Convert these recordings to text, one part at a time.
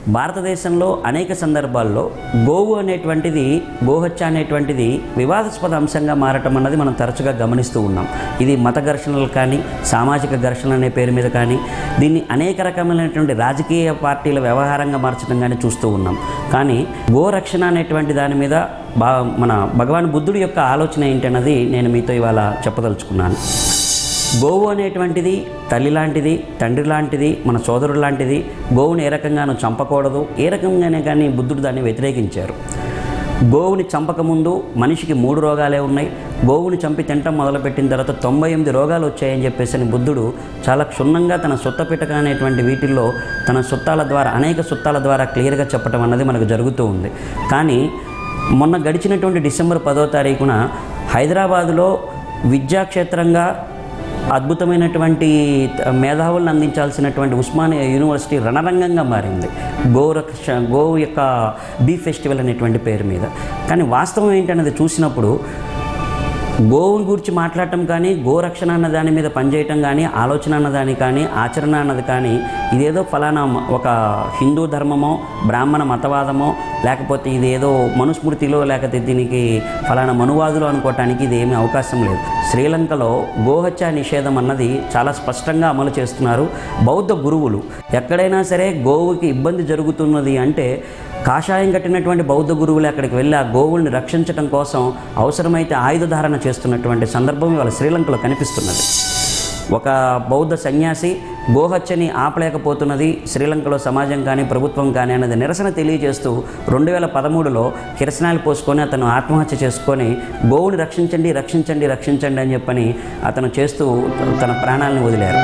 భారతదేశంలో అనేక సందర్భాల్లో గోవు అనేటువంటిది గోహత్య అనేటువంటిది వివాదాస్పద అంశంగా మారటం అన్నది మనం తరచుగా గమనిస్తూ ఉన్నాం ఇది మత ఘర్షణలు కానీ సామాజిక ఘర్షణ అనే పేరు మీద కానీ దీన్ని అనేక రకమైనటువంటి రాజకీయ పార్టీల వ్యవహారంగా మార్చడం కానీ చూస్తూ ఉన్నాం కానీ గోరక్షణ అనేటువంటి దాని మీద బా మన భగవాన్ బుద్ధుడి యొక్క ఆలోచన ఏంటన్నది నేను మీతో ఇవాళ చెప్పదలుచుకున్నాను గోవు అనేటువంటిది తల్లి లాంటిది తండ్రి లాంటిది మన సోదరుడు లాంటిది గోవుని ఏ రకంగానూ చంపకూడదు ఏ రకంగానే కానీ బుద్ధుడు దాన్ని వ్యతిరేకించారు గోవుని చంపకముందు మనిషికి మూడు రోగాలే ఉన్నాయి గోవుని చంపి తినటం మొదలుపెట్టిన తర్వాత తొంభై ఎనిమిది రోగాలు వచ్చాయని చెప్పేసి అని బుద్ధుడు చాలా క్షుణ్ణంగా తన సుత్త పిటక అనేటువంటి వీటిల్లో తన సుత్తాల ద్వారా అనేక సుత్తాల ద్వారా క్లియర్గా చెప్పడం అన్నది మనకు జరుగుతూ ఉంది కానీ మొన్న గడిచినటువంటి డిసెంబర్ పదో తారీఖున హైదరాబాదులో విద్యాక్షేత్రంగా అద్భుతమైనటువంటి త- మేధావులను అందించాల్సినటువంటి ఉస్మానియా యూనివర్సిటీ రణరంగంగా మారింది గోరక్ష గోవు యొక్క బీ ఫెస్టివల్ అనేటువంటి పేరు మీద కానీ వాస్తవం ఏంటనేది చూసినప్పుడు గోవుని గురించి మాట్లాడటం కానీ గోరక్షణ అన్న దాని మీద పనిచేయటం కానీ ఆలోచన అన్న దాని కానీ ఆచరణ అన్నది కానీ ఇదేదో ఫలానా మ- ఒక హిందూ ధర్మమో బ్రాహ్మణ మతవాదమో లేకపోతే ఇదేదో మనుస్మృతిలో లేకపోతే దీనికి ఫలానా మనువాదులు అనుకోవటానికి ఇది ఏమీ అవకాశం లేదు శ్రీలంకలో గోహత్య నిషేధం అన్నది చాలా స్పష్టంగా అమలు చేస్తున్నారు బౌద్ధ గురువులు ఎక్కడైనా సరే గోవుకి ఇబ్బంది జరుగుతున్నది అంటే కాషాయం కట్టినటువంటి బౌద్ధ గురువులు అక్కడికి వెళ్ళి ఆ గోవుల్ని రక్షించడం కోసం అవసరమైతే ఆయుధ ధారణ చేస్తున్నటువంటి సందర్భం ఇవాళ శ్రీలంకలో కనిపిస్తున్నది ఒక బౌద్ధ సన్యాసి గోహత్యని ఆపలేకపోతున్నది శ్రీలంకలో సమాజం కానీ ప్రభుత్వం కానీ అనేది నిరసన తెలియజేస్తూ రెండు వేల పదమూడులో కిరసనాలు పోసుకొని అతను ఆత్మహత్య చేసుకొని గోవుని రక్షించండి రక్షించండి రక్షించండి అని చెప్పని అతను చేస్తూ తన ప్రాణాలను వదిలారు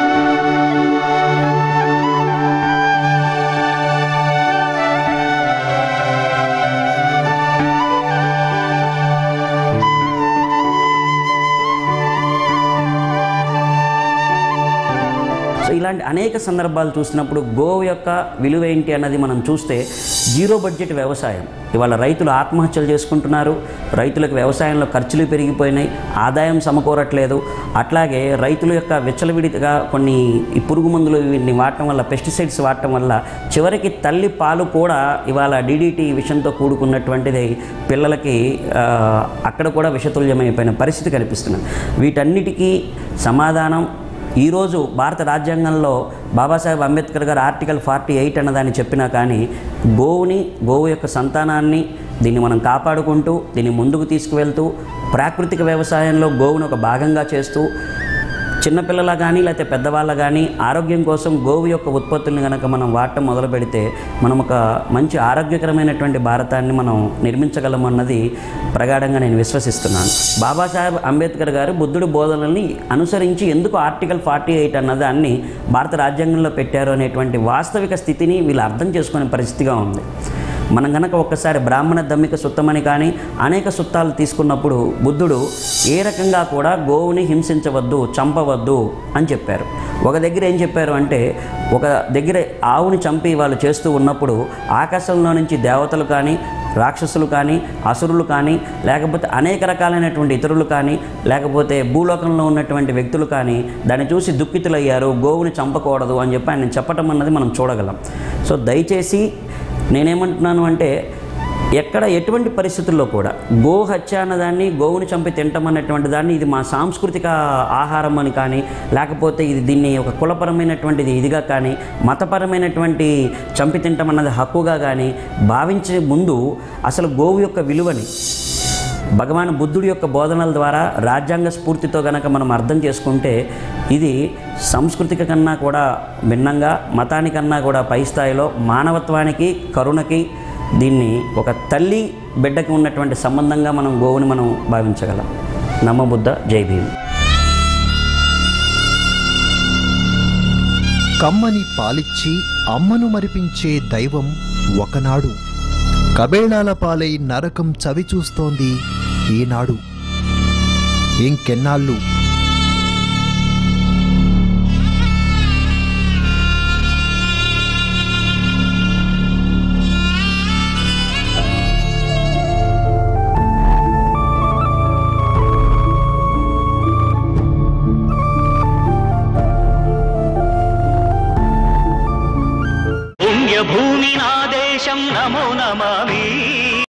సో ఇలాంటి అనేక సందర్భాలు చూసినప్పుడు గోవు యొక్క విలువ ఏంటి అన్నది మనం చూస్తే జీరో బడ్జెట్ వ్యవసాయం ఇవాళ రైతులు ఆత్మహత్యలు చేసుకుంటున్నారు రైతులకు వ్యవసాయంలో ఖర్చులు పెరిగిపోయినాయి ఆదాయం సమకూరట్లేదు అట్లాగే రైతుల యొక్క విచ్చలవిడిగా కొన్ని ఈ పురుగు మందులు వీటిని వాడటం వల్ల పెస్టిసైడ్స్ వాడటం వల్ల చివరికి తల్లి పాలు కూడా ఇవాళ డీడీటీ విషంతో కూడుకున్నటువంటిది పిల్లలకి ఆ, అక్కడ కూడా విషతుల్యమైపోయిన పరిస్థితి కనిపిస్తున్నది వీటన్నిటికీ సమాధానం ఈరోజు భారత రాజ్యాంగంలో బాబాసాహెబ్ అంబేద్కర్ గారు ఆర్టికల్ ఫార్టీ ఎయిట్ అన్నదాన్ని చెప్పినా కానీ గోవుని గోవు యొక్క సంతానాన్ని దీన్ని మనం కాపాడుకుంటూ దీన్ని ముందుకు తీసుకువెళ్తూ ప్రాకృతిక వ్యవసాయంలో గోవును ఒక భాగంగా చేస్తూ చిన్నపిల్లల కానీ లేకపోతే పెద్దవాళ్ళ కానీ ఆరోగ్యం కోసం గోవు యొక్క ఉత్పత్తుల్ని కనుక మనం వాడటం మొదలు పెడితే మనం ఒక మంచి ఆరోగ్యకరమైనటువంటి భారతాన్ని మనం నిర్మించగలం అన్నది ప్రగాఢంగా నేను విశ్వసిస్తున్నాను బాబాసాహెబ్ అంబేద్కర్ గారు బుద్ధుడి బోధనల్ని అనుసరించి ఎందుకు ఆర్టికల్ ఫార్టీ ఎయిట్ అన్నదాన్ని భారత రాజ్యాంగంలో పెట్టారు అనేటువంటి వాస్తవిక స్థితిని వీళ్ళు అర్థం చేసుకునే పరిస్థితిగా ఉంది మనం గనక ఒక్కసారి బ్రాహ్మణ దమ్మిక సుత్తమని కానీ అనేక సుత్తాలు తీసుకున్నప్పుడు బుద్ధుడు ఏ రకంగా కూడా గోవుని హింసించవద్దు చంపవద్దు అని చెప్పారు ఒక దగ్గర ఏం చెప్పారు అంటే ఒక దగ్గర ఆవుని చంపి వాళ్ళు చేస్తూ ఉన్నప్పుడు ఆకాశంలో నుంచి దేవతలు కానీ రాక్షసులు కానీ అసురులు కానీ లేకపోతే అనేక రకాలైనటువంటి ఇతరులు కానీ లేకపోతే భూలోకంలో ఉన్నటువంటి వ్యక్తులు కానీ దాన్ని చూసి దుఃఖితులయ్యారు గోవుని చంపకూడదు అని చెప్పి ఆయన చెప్పటం అన్నది మనం చూడగలం సో దయచేసి నేనేమంటున్నాను అంటే ఎక్కడ ఎటువంటి పరిస్థితుల్లో కూడా గో హత్య అన్నదాన్ని గోవుని చంపి తింటాం అన్నటువంటి దాన్ని ఇది మా సాంస్కృతిక ఆహారం అని కానీ లేకపోతే ఇది దీన్ని ఒక కులపరమైనటువంటిది ఇదిగా కానీ మతపరమైనటువంటి చంపి తింటాం అన్నది హక్కుగా కానీ భావించే ముందు అసలు గోవు యొక్క విలువని భగవాన్ బుద్ధుడి యొక్క బోధనల ద్వారా రాజ్యాంగ స్ఫూర్తితో గనక మనం అర్థం చేసుకుంటే ఇది సంస్కృతిక కన్నా కూడా భిన్నంగా మతానికన్నా కూడా పై స్థాయిలో మానవత్వానికి కరుణకి దీన్ని ఒక తల్లి బిడ్డకి ఉన్నటువంటి సంబంధంగా మనం గోవుని మనం భావించగలం నమ్మబుద్ధ జై భీమ్ కమ్మని పాలిచ్చి అమ్మను మరిపించే దైవం ఒకనాడు కబేళాల పాలై నరకం చవిచూస్తోంది ఈనాడు ఇంకెన్నాళ్ళు పుణ్యభూమి నా దేశం నమో నమామి